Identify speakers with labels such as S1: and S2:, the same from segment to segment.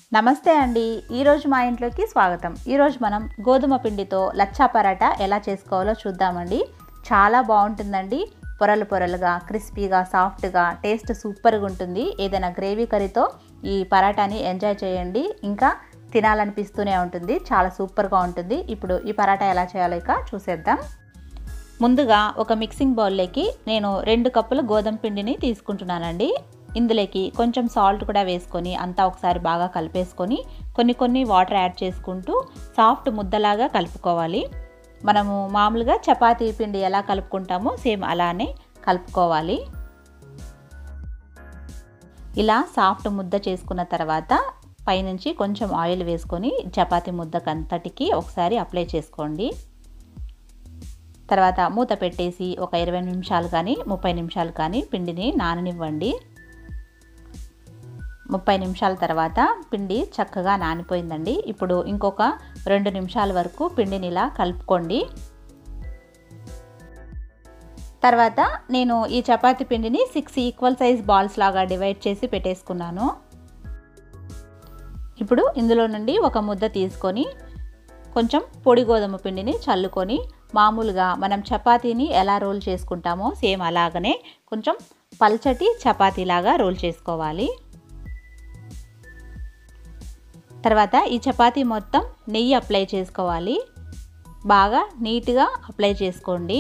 S1: నమస్తే అండి ఈరోజు మా ఇంట్లోకి స్వాగతం ఈరోజు మనం గోధుమ పిండితో లచ్చా పరాటా ఎలా చేసుకోవాలో చూద్దామండి చాలా బాగుంటుందండి పొరలు పొరలుగా క్రిస్పీగా సాఫ్ట్గా టేస్ట్ సూపర్గా ఉంటుంది ఏదైనా గ్రేవీ కర్రీతో ఈ పరాటాని ఎంజాయ్ చేయండి ఇంకా తినాలనిపిస్తూనే ఉంటుంది చాలా సూపర్గా ఉంటుంది ఇప్పుడు ఈ పరాటా ఎలా చేయాలో ఇక చూసేద్దాం ముందుగా ఒక మిక్సింగ్ బౌల్లోకి నేను రెండు కప్పుల గోధుమ పిండిని తీసుకుంటున్నానండి ఇందులోకి కొంచెం సాల్ట్ కూడా వేసుకొని అంతా ఒకసారి బాగా కలిపేసుకొని కొన్ని కొన్ని వాటర్ యాడ్ చేసుకుంటూ సాఫ్ట్ ముద్దలాగా కలుపుకోవాలి మనము మామూలుగా చపాతీ పిండి ఎలా కలుపుకుంటామో సేమ్ అలానే కలుపుకోవాలి ఇలా సాఫ్ట్ ముద్ద చేసుకున్న తర్వాత పైనుంచి కొంచెం ఆయిల్ వేసుకొని చపాతీ ముద్దకంతటికి ఒకసారి అప్లై చేసుకోండి తర్వాత మూత పెట్టేసి ఒక ఇరవై నిమిషాలు కానీ ముప్పై నిమిషాలు కానీ పిండిని నాననివ్వండి ముప్పై నిమిషాల తర్వాత పిండి చక్కగా నానిపోయిందండి ఇప్పుడు ఇంకొక రెండు నిమిషాల వరకు పిండిని ఇలా కలుపుకోండి తర్వాత నేను ఈ చపాతీ పిండిని సిక్స్ ఈక్వల్ సైజ్ బాల్స్ లాగా డివైడ్ చేసి పెట్టేసుకున్నాను ఇప్పుడు ఇందులో నుండి ఒక ముద్ద తీసుకొని కొంచెం పొడి గోధుమ పిండిని చల్లుకొని మామూలుగా మనం చపాతీని ఎలా రోల్ చేసుకుంటామో సేమ్ అలాగనే కొంచెం పల్చటి చపాతీలాగా రోల్ చేసుకోవాలి తర్వాత ఈ చపాతీ మొత్తం నెయ్యి అప్లై చేసుకోవాలి బాగా నీట్గా అప్లై చేసుకోండి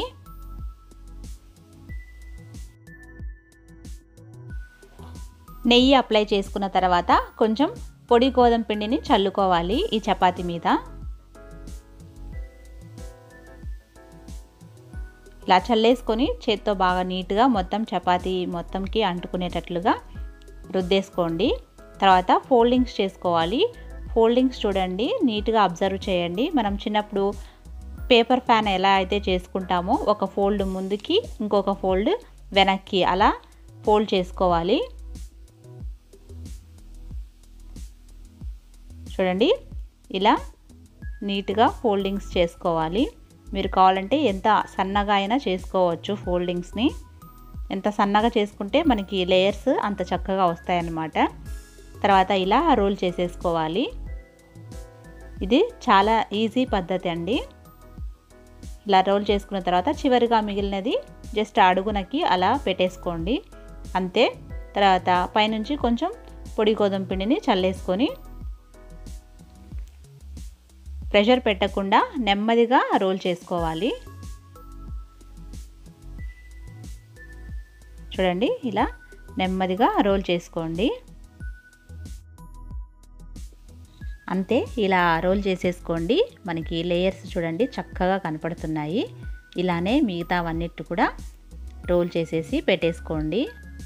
S1: నెయ్యి అప్లై చేసుకున్న తర్వాత కొంచెం పొడి గోధుమ పిండిని చల్లుకోవాలి ఈ చపాతీ మీద ఇలా చల్లేసుకొని చేత్తో బాగా నీట్గా మొత్తం చపాతీ మొత్తంకి అంటుకునేటట్లుగా రుద్దేసుకోండి తర్వాత ఫోల్డింగ్స్ చేసుకోవాలి ఫోల్డింగ్స్ చూడండి నీట్గా అబ్జర్వ్ చేయండి మనం చిన్నప్పుడు పేపర్ ఫ్యాన్ ఎలా అయితే చేసుకుంటామో ఒక ఫోల్డ్ ముందుకి ఇంకొక ఫోల్డ్ వెనక్కి అలా ఫోల్డ్ చేసుకోవాలి చూడండి ఇలా నీట్గా ఫోల్డింగ్స్ చేసుకోవాలి మీరు కావాలంటే ఎంత సన్నగా అయినా చేసుకోవచ్చు ఫోల్డింగ్స్ని ఎంత సన్నగా చేసుకుంటే మనకి లేయర్స్ అంత చక్కగా వస్తాయన్నమాట తర్వాత ఇలా రోల్ చేసేసుకోవాలి ఇది చాలా ఈజీ పద్ధతి అండి ఇలా రోల్ చేసుకున్న తర్వాత చివరిగా మిగిలినది జస్ట్ అడుగునకి అలా పెట్టేసుకోండి అంతే తర్వాత పైనుంచి కొంచెం పొడి గోధుమ పిండిని చల్లేసుకొని ప్రెషర్ పెట్టకుండా నెమ్మదిగా రోల్ చేసుకోవాలి చూడండి ఇలా నెమ్మదిగా రోల్ చేసుకోండి అంతే ఇలా రోల్ చేసేసుకోండి మనకి లేయర్స్ చూడండి చక్కగా కనపడుతున్నాయి ఇలానే మిగతావన్నిటి కూడా రోల్ చేసేసి పెట్టేసుకోండి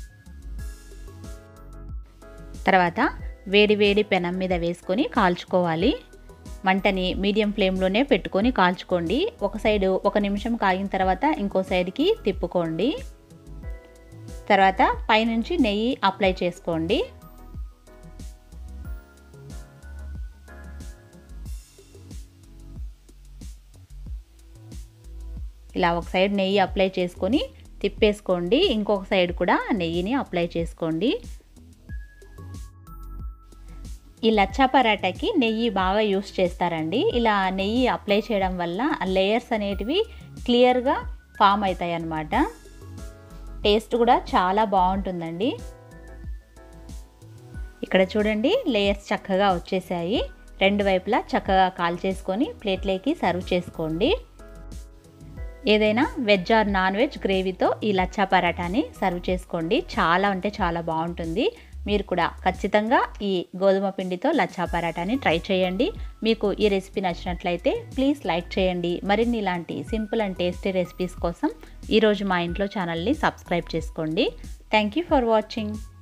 S1: తర్వాత వేడి వేడి పెనం మీద వేసుకొని కాల్చుకోవాలి మంటని మీడియం ఫ్లేమ్లోనే పెట్టుకొని కాల్చుకోండి ఒక సైడు ఒక నిమిషం కాగిన తర్వాత ఇంకో సైడ్కి తిప్పుకోండి తర్వాత పైనుంచి నెయ్యి అప్లై చేసుకోండి ఇలా ఒక సైడ్ నెయ్యి అప్లై చేసుకొని తిప్పేసుకోండి ఇంకొక సైడ్ కూడా నెయ్యిని అప్లై చేసుకోండి ఈ లచ్చా పరాటాకి నెయ్యి బాగా యూస్ చేస్తారండి ఇలా నెయ్యి అప్లై చేయడం వల్ల లేయర్స్ అనేటివి క్లియర్గా ఫామ్ అవుతాయి అన్నమాట టేస్ట్ కూడా చాలా బాగుంటుందండి ఇక్కడ చూడండి లేయర్స్ చక్కగా వచ్చేసాయి రెండు వైపులా చక్కగా కాల్చేసుకొని ప్లేట్లోకి సర్వ్ చేసుకోండి ఏదైనా వెజ్ ఆర్ నాన్ వెజ్ గ్రేవీతో ఈ లచ్చా పరాటాని సర్వ్ చేసుకోండి చాలా అంటే చాలా బాగుంటుంది మీరు కూడా ఖచ్చితంగా ఈ గోధుమ పిండితో లచ్చా పరాటాని ట్రై చేయండి మీకు ఈ రెసిపీ నచ్చినట్లయితే ప్లీజ్ లైక్ చేయండి మరిన్ని ఇలాంటి సింపుల్ అండ్ టేస్టీ రెసిపీస్ కోసం ఈరోజు మా ఇంట్లో ఛానల్ని సబ్స్క్రైబ్ చేసుకోండి థ్యాంక్ యూ ఫర్ వాచింగ్